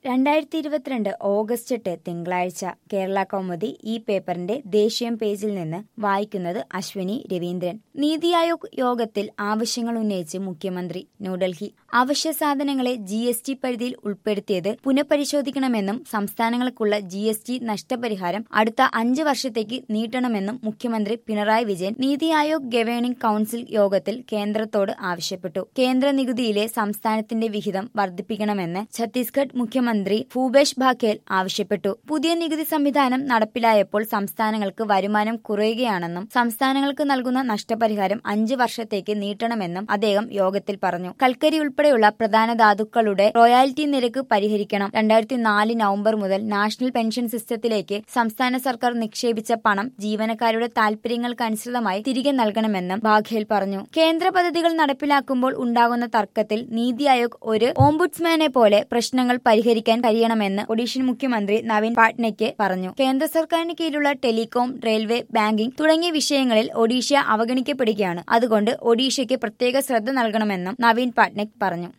രണ്ടായിരത്തി ഇരുപത്തിരണ്ട് ഓഗസ്റ്റ് എട്ട് തിങ്കളാഴ്ച കേരള കൗമുദി ഈ പേപ്പറിന്റെ ദേശീയം പേജിൽ നിന്ന് വായിക്കുന്നത് അശ്വിനി രവീന്ദ്രൻ നീതി ആയോഗ് യോഗത്തിൽ ആവശ്യങ്ങൾ ഉന്നയിച്ച് മുഖ്യമന്ത്രി ന്യൂഡൽഹി അവശ്യ സാധനങ്ങളെ ജി എസ് ടി പരിധിയിൽ ഉൾപ്പെടുത്തിയത് പുനഃപരിശോധിക്കണമെന്നും സംസ്ഥാനങ്ങൾക്കുള്ള ജി എസ് ടി നഷ്ടപരിഹാരം അടുത്ത അഞ്ച് വർഷത്തേക്ക് നീട്ടണമെന്നും മുഖ്യമന്ത്രി പിണറായി വിജയൻ നീതി ആയോഗ് ഗവേണിംഗ് കൌൺസിൽ യോഗത്തിൽ കേന്ദ്രത്തോട് ആവശ്യപ്പെട്ടു കേന്ദ്ര നികുതിയിലെ സംസ്ഥാനത്തിന്റെ വിഹിതം വർദ്ധിപ്പിക്കണമെന്ന് ഛത്തീസ്ഗഡ് മുഖ്യമന്ത്രി ഭൂപേഷ് ബാഖേൽ ആവശ്യപ്പെട്ടു പുതിയ നികുതി സംവിധാനം നടപ്പിലായപ്പോൾ സംസ്ഥാനങ്ങൾക്ക് വരുമാനം കുറയുകയാണെന്നും സംസ്ഥാനങ്ങൾക്ക് നൽകുന്ന നഷ്ടപരിഹാരം അഞ്ച് വർഷത്തേക്ക് നീട്ടണമെന്നും അദ്ദേഹം യോഗത്തിൽ പറഞ്ഞു കൽക്കരി ഉൾപ്പെടെയുള്ള പ്രധാന ധാതുക്കളുടെ റോയാലിറ്റി നിരക്ക് പരിഹരിക്കണം രണ്ടായിരത്തി നാല് നവംബർ മുതൽ നാഷണൽ പെൻഷൻ സിസ്റ്റത്തിലേക്ക് സംസ്ഥാന സർക്കാർ നിക്ഷേപിച്ച പണം ജീവനക്കാരുടെ താൽപര്യങ്ങൾക്കനുസൃതമായി തിരികെ നൽകണമെന്നും ബാഘേൽ പറഞ്ഞു കേന്ദ്ര പദ്ധതികൾ നടപ്പിലാക്കുമ്പോൾ ഉണ്ടാകുന്ന തർക്കത്തിൽ നീതി ആയോഗ് ഒരു ഓംബുഡ്സ്മാനെ പോലെ പ്രശ്നങ്ങൾ പരിഹരിക്കാൻ കഴിയണമെന്ന് ഒഡീഷൻ മുഖ്യമന്ത്രി നവീൻ പാട്നയ്ക്ക് പറഞ്ഞു കേന്ദ്ര സർക്കാരിന് കീഴിലുള്ള ടെലികോം റെയിൽവേ ബാങ്കിംഗ് തുടങ്ങിയ വിഷയങ്ങളിൽ ഒഡീഷ അവഗണിക്കപ്പെടുകയാണ് അതുകൊണ്ട് ഒഡീഷയ്ക്ക് പ്രത്യേക ശ്രദ്ധ നൽകണമെന്നും നവീൻ പാട്നയ്ക്ക് പറഞ്ഞു